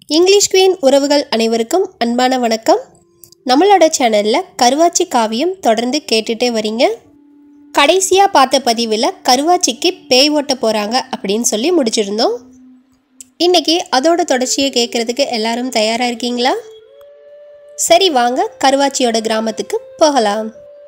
English queen உறவுகள் அனைவருக்கும் அன்பான வணக்கம் நம்மளோட சேனலில் கருவாச்சி காவியம் தொடர்ந்து கேட்டுட்டே வரீங்க கடைசியாக பார்த்த பதிவில் கருவாச்சிக்கு பேய் ஓட்ட போகிறாங்க அப்படின்னு சொல்லி முடிச்சிருந்தோம் இன்னைக்கு அதோட தொடர்ச்சியை கேட்குறதுக்கு எல்லாரும் தயாராக இருக்கீங்களா சரி வாங்க கருவாச்சியோட கிராமத்துக்கு போகலாம்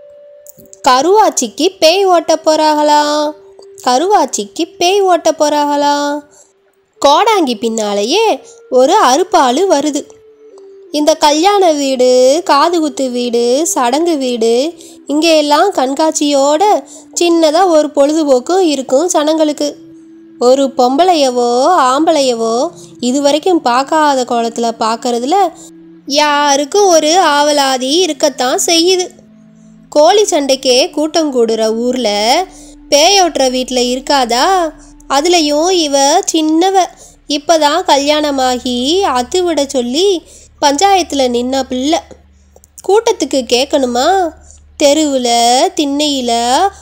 கருவாச்சிக்கு பேய் ஓட்ட போகிறாங்களா கருவாச்சிக்கு பேய் ஓட்ட போகிறாங்களா கோடாங்கி பின்னாலேயே ஒரு அறுப்பாளு வருது இந்த கல்யாண வீடு காதுகுத்து வீடு சடங்கு வீடு இங்கே எல்லாம் கண்காட்சியோட சின்னதாக ஒரு பொழுதுபோக்கும் இருக்கும் சனங்களுக்கு ஒரு பொம்பளையவோ ஆம்பளையவோ இது வரைக்கும் பார்க்காத கோலத்தில் பார்க்கறதுல யாருக்கும் ஒரு ஆவலாதி இருக்கத்தான் செய்யுது கோழி சண்டைக்கே கூட்டம் கூடுற ஊரில் பேயோட்டுற வீட்டில் இருக்காதா அதுலேயும் இவ சின்னவ இப்போதான் கல்யாணமாகி அத்து விட சொல்லி பஞ்சாயத்தில் நின்ன பிள்ளை கூட்டத்துக்கு கேட்கணுமா தெருவில் திண்ணையில்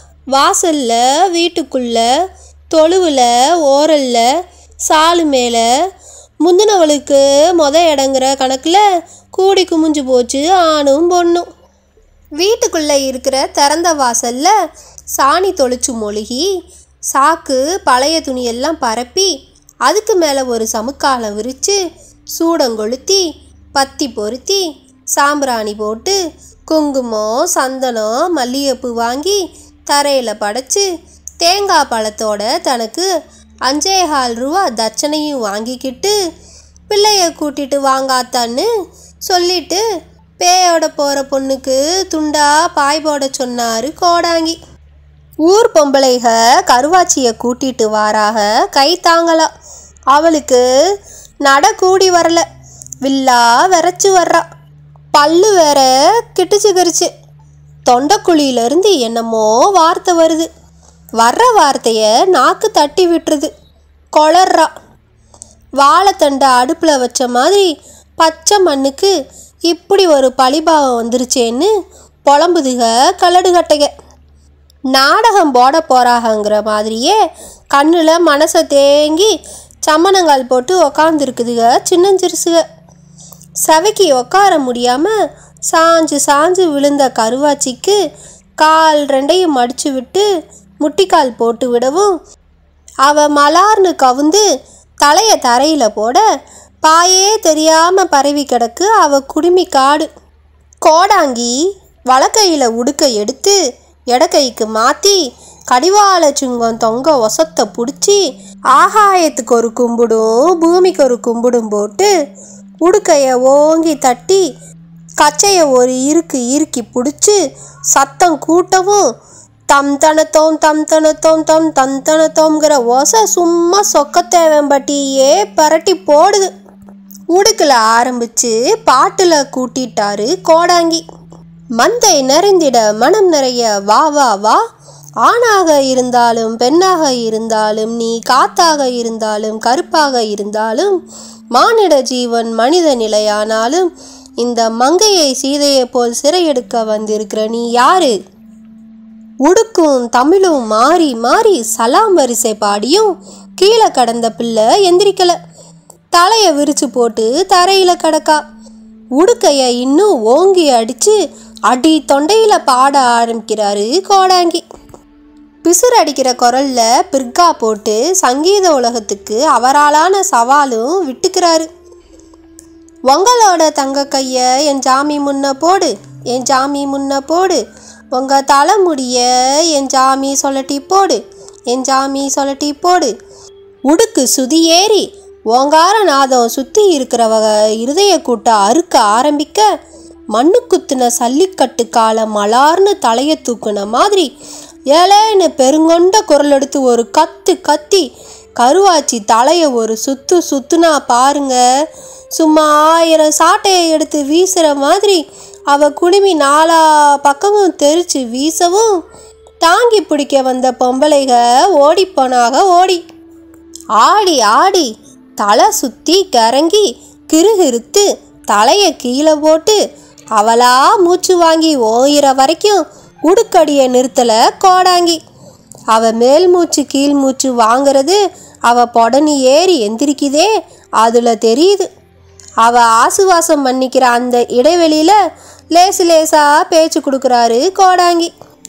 வாசலில் வீட்டுக்குள்ள தொழுவில் ஓரலில் சாலு மேலே முந்தினவளுக்கு மொத இடங்கிற கணக்கில் கூடி குமிஞ்சு போச்சு ஆணும் பொண்ணும் வீட்டுக்குள்ளே இருக்கிற திறந்த வாசல்ல சாணி தொளிச்சு மொழுகி சாக்கு பழைய துணியெல்லாம் பரப்பி அதுக்கு மேலே ஒரு சமுக்காலம் விரித்து சூடங்கொளுத்தி பத்தி பொருத்தி சாம்பிராணி போட்டு குங்குமம் சந்தனம் மல்லிகைப்பூ வாங்கி தரையில் படைச்சு தேங்காய் பழத்தோட தனக்கு அஞ்சேகால் ரூபா தட்சணையும் வாங்கிக்கிட்டு பிள்ளைய கூட்டிட்டு வாங்காத்தான்னு சொல்லிட்டு பேயோட போகிற பொண்ணுக்கு துண்டா பாய் போட சொன்னாரு கோடாங்கி ஊர் பொம்பளைக கருவாச்சியை கூட்டிட்டு வாராக கை தாங்கலாம் அவளுக்கு நட கூடி வரல வில்லா விரைச்சு வர்றா பல்லு வேற கிட்டுச்சுக்கிருச்சு தொண்டைக்குழியிலேருந்து என்னமோ வார்த்தை வருது வர்ற வார்த்தைய நாக்கு தட்டி விட்டுருது கொளர்றா வாழைத்தண்டை அடுப்பில் வச்ச மாதிரி பச்சை மண்ணுக்கு இப்படி ஒரு பழிபாவம் வந்துருச்சேன்னு புலம்புதுக கல்லடுகட்டைக நாடகம் போட போறாகங்கிற மாதிரியே கண்ணில் மனசை தேங்கி சம்மணங்கால் போட்டு உக்காந்துருக்குதுக சின்னஞ்சிறுசுக சவைக்கு உக்கார முடியாமல் சாஞ்சு சாஞ்சு விழுந்த கருவாச்சிக்கு கால் ரெண்டையும் மடிச்சு விட்டு முட்டிக்கால் போட்டு விடவும் அவ மலார்னு கவுந்து தலையை தரையில் போட பாயே தெரியாம பரவி கிடக்கு அவ குடுமி காடு கோடாங்கி வலக்கையில் உடுக்க எடுத்து இடக்கைக்கு மாற்றி கடிவாள சுங்கம் தொங்க ஒசத்தை பிடிச்சி ஆகாயத்துக்கு ஒரு கும்பிடும் பூமிக்கு ஒரு கும்பிடும் போட்டு உடுக்கைய ஓங்கி தட்டி கச்சையை ஒரு இருக்கு இறுக்கி பிடிச்சி சத்தம் கூட்டவும் தம் தனத்தோம் தம் தனத்தோம் தம் தம் தனத்தோம்ங்கிற ஓசை சும்மா சொக்கத்தேவம்பட்டியே பரட்டி போடுது உடுக்கில் ஆரம்பிச்சு பாட்டில் கூட்டிட்டாரு கோடாங்கி மந்தை நிறைந்திட மனம் நிறைய வா வா வா ஆணாக இருந்தாலும் பெண்ணாக இருந்தாலும் நீ காத்தாக இருந்தாலும் கருப்பாக இருந்தாலும் மானிட ஜீவன் மனித நிலையானாலும் இந்த மங்கையை சீதையை போல் சிறையெடுக்க வந்திருக்கிற நீ யாரு உடுக்கும் தமிழும் மாறி மாறி சலாம் வரிசை பாடியும் கீழே கடந்த பிள்ளை எந்திரிக்கல தலைய விரிச்சு போட்டு தரையில கிடக்கா உடுக்கைய இன்னும் ஓங்கி அடிச்சு அடி தொண்டையில பாட ஆரம்பிக்கிறாரு கோடாங்கி பிசுறு அடிக்கிற குரல்ல பிர்கா போட்டு சங்கீத உலகத்துக்கு அவராலான சவாலும் விட்டுக்கிறாரு உங்களோட தங்க கைய என் ஜாமி முன்ன போடு என் ஜாமி முன்ன போடு உங்க தலைமுடிய என் ஜாமி சொல்லட்டி போடு என் ஜாமி சொல்லட்டி போடு உடுக்கு சுதி ஏறி ஓங்கார நாதம் சுற்றி இருக்கிறவக இருதய கூட்ட அறுக்க ஆரம்பிக்க மண்ணு குத்துன சல்லிக்கட்டு கால மலார்னு தலையை தூக்குன மாதிரி ஏலேன்னு பெருங்கொண்ட குரல் எடுத்து ஒரு கத்து கத்தி கருவாச்சி தலையை ஒரு சுத்து சுத்துனா பாருங்க சும்மா ஆயிரம் சாட்டையை எடுத்து வீசுகிற மாதிரி அவ குடுமி நாலா பக்கமும் தெரிச்சு வீசவும் தாங்கி பிடிக்க வந்த பொம்பளைக ஓடிப்போனாக ஓடி ஆடி ஆடி தலை சுற்றி கறங்கி கிருகிருத்து தலையை கீழே போட்டு அவளா மூச்சு வாங்கி ஓயிற வரைக்கும் உடுக்கடியை நிறுத்தல கோடாங்கி அவ மேல் மூச்சு கீழ் மூச்சு வாங்குறது அவ பொடனி ஏறி எந்திரிக்குதே அதில் தெரியுது அவ ஆசுவாசம் பண்ணிக்கிற அந்த இடைவெளியில லேசு லேசா பேச்சு கொடுக்குறாரு கோடாங்கி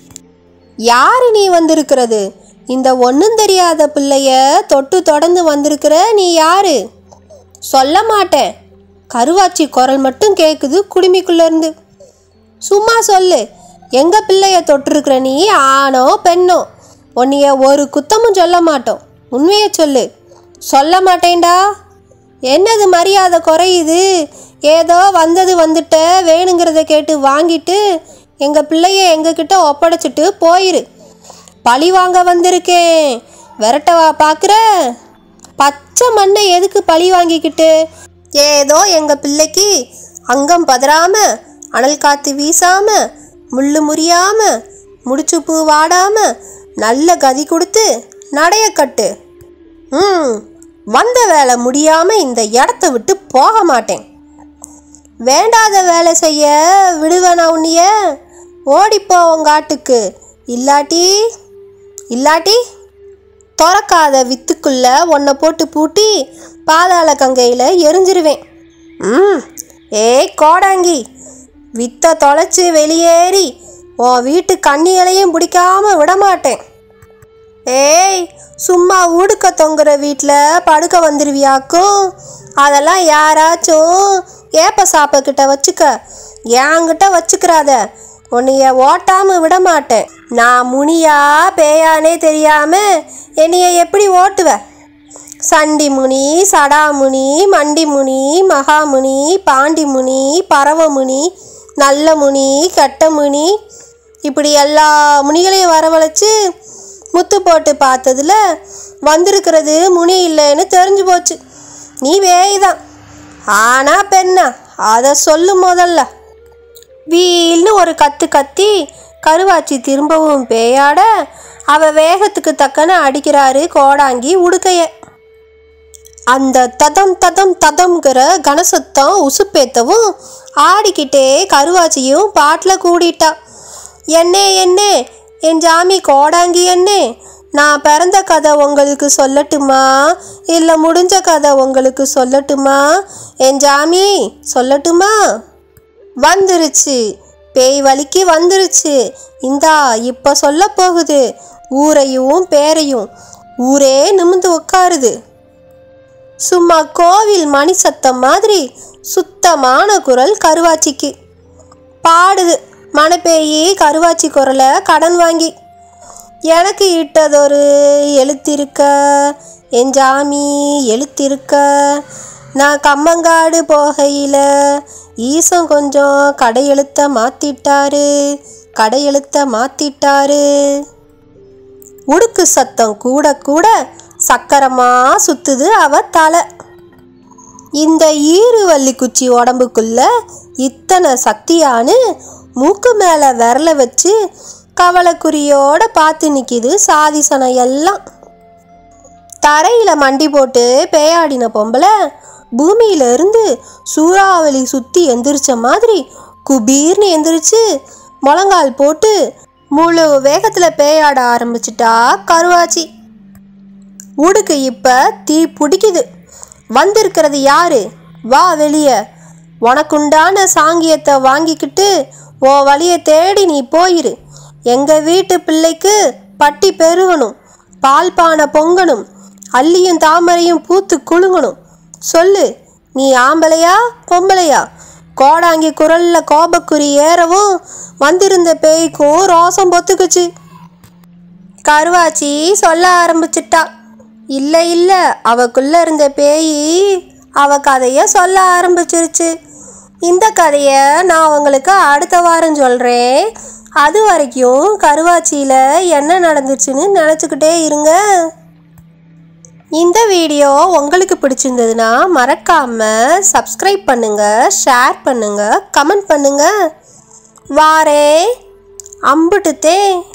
யாரு நீ வந்திருக்கிறது இந்த ஒன்றும் தெரியாத பிள்ளைய தொட்டு தொடர்ந்து வந்திருக்கிற நீ யாரு சொல்ல மாட்டேன் கருவாச்சி குரல் மட்டும் கேட்குது குடுமிக்குள்ள இருந்து சும்மா சொல்லு எங்க பிள்ளைய தொட்டிருக்கிற நீ ஆணோ பெண்ணோ உன்னைய ஒரு குத்தமும் சொல்ல மாட்டோம் உண்மையை சொல்லு சொல்ல மாட்டேன்டா என்னது மரியாதை குறையுது ஏதோ வந்தது வந்துட்ட வேணுங்கிறத கேட்டு வாங்கிட்டு எங்கள் பிள்ளைய எங்ககிட்ட ஒப்படைச்சிட்டு போயிரு பழி வாங்க வந்திருக்கேன் விரட்டவா பார்க்குற பச்சை மண்ணை எதுக்கு பழி வாங்கிக்கிட்டு ஏதோ எங்கள் பிள்ளைக்கு அங்கம் பதறாம அனல் காத்து வீசாம முள்ளு முறியாம முடிச்சு பூ வாடாம நல்ல கதி கொடுத்து நடைய கட்டு ம் வந்த வேலை முடியாம இந்த இடத்த விட்டு போக மாட்டேன் வேண்டாத வேலை செய்ய விடுவேனா உன்னைய ஓடிப்போ உங்க ஆட்டுக்கு இல்லாட்டி இல்லாட்டி திறக்காத வித்துக்குள்ள உன்னை போட்டு பூட்டி பாதாள கங்கையில் எரிஞ்சிருவேன் ம் ஏய் கோடாங்கி வித்தை தொலைச்சி வெளியேறி உன் வீட்டு கண்ணிகளையும் பிடிக்காம விடமாட்டேன் ஏய் சும்மா ஊடுக்க தொங்குற வீட்டில் படுக்க வந்துருவியாக்கும் அதெல்லாம் யாராச்சும் ஏப்ப சாப்ப கிட்ட வச்சுக்க என்கிட்ட வச்சுக்கிறாத உன்னைய ஓட்டாம விட மாட்டேன் நான் முனியா பேயானே தெரியாம என்னைய எப்படி ஓட்டுவ சண்டி முனி சடாமுனி மண்டிமுனி மகாமுனி பாண்டிமுனி பரவமுனி நல்ல முனி கெட்ட முனி இப்படி எல்லா முனிகளையும் வரவழைச்சு முத்து போட்டு பார்த்ததுல வந்திருக்கிறது முனி இல்லைன்னு தெரிஞ்சு போச்சு நீ வேய்தான் ஆனா பெண்ணா அதை சொல்லு முதல்ல வீல்னு ஒரு கத்து கத்தி கருவாச்சி திரும்பவும் பேயாட அவ வேகத்துக்கு தக்கன அடிக்கிறாரு கோடாங்கி உடுக்கைய அந்த ததம் ததம் ததம்ங்கிற கனசத்தம் உசுப்பேத்தவும் ஆடிக்கிட்டே கருவாச்சியும் பாட்டில் கூடிட்டா என்னே என்னே என் ஜாமி கோடாங்கி என்னே நான் பிறந்த கதை உங்களுக்கு சொல்லட்டுமா இல்லை முடிஞ்ச கதை உங்களுக்கு சொல்லட்டுமா என் ஜாமி சொல்லட்டுமா வந்துருச்சு பேய் வலிக்கு வந்துருச்சு இந்தா இப்போ சொல்ல போகுது ஊரையும் பேரையும் ஊரே நிமிந்து உட்காருது சும்மா கோவில் மணி சத்தம் மாதிரி சுத்தமான குரல் கருவாச்சிக்கு பாடுது மணப்பேயி கருவாச்சி குரலை கடன் வாங்கி எனக்கு இட்டதொரு எழுத்திருக்க என் ஜாமி எழுத்திருக்க நான் கம்மங்காடு போகையில் ஈசன் கொஞ்சம் கடையெழுத்த மாத்திட்டாரு கடையெழுத்த மாத்திட்டாரு உடுக்கு சத்தம் கூட கூட சக்கரமா சுத்துது அவ தலை இந்த ஈருவள்ளி குச்சி உடம்புக்குள்ள இத்தனை சக்தியான்னு மூக்கு மேலே விரல வச்சு கவலைக்குறியோட பார்த்து நிற்கிது சாதிசனம் எல்லாம் தரையில் மண்டி போட்டு பேயாடின பொம்பளை பூமியில இருந்து சூறாவளி சுற்றி எந்திரிச்ச மாதிரி குபீர்னு எந்திரிச்சு முழங்கால் போட்டு முழு வேகத்தில் பேயாட ஆரம்பிச்சிட்டா கருவாச்சி உடுக்கு இப்போ தீ பிடிக்குது வந்திருக்கிறது யாரு வா வெளியே உனக்குண்டான சாங்கியத்தை வாங்கிக்கிட்டு உன் வழியை தேடி நீ போயிரு எங்கள் வீட்டு பிள்ளைக்கு பட்டி பெருகணும் பால் பானை பொங்கணும் அள்ளியும் தாமரையும் பூத்து குலுங்கணும் சொல்லு நீ ஆம்பளையா பொம்பளையா கோடாங்கி குரல்ல கோபக்குறி ஏறவும் வந்திருந்த பேய்க்கும் ரோசம் பொத்துக்குச்சு கருவாச்சி சொல்ல ஆரம்பிச்சிட்டா இல்லை இல்லை அவக்குள்ள இருந்த பேய் அவ கதையை சொல்ல ஆரம்பிச்சிருச்சு இந்த கதையை நான் உங்களுக்கு அடுத்த வாரம் சொல்கிறேன் அது வரைக்கும் கருவாச்சியில் என்ன நடந்துச்சுன்னு நினச்சிக்கிட்டே இருங்க இந்த வீடியோ உங்களுக்கு பிடிச்சிருந்ததுன்னா மறக்காம சப்ஸ்கிரைப் பண்ணுங்க ஷேர் பண்ணுங்க கமெண்ட் பண்ணுங்க வாரே அம்புட்டுத்தே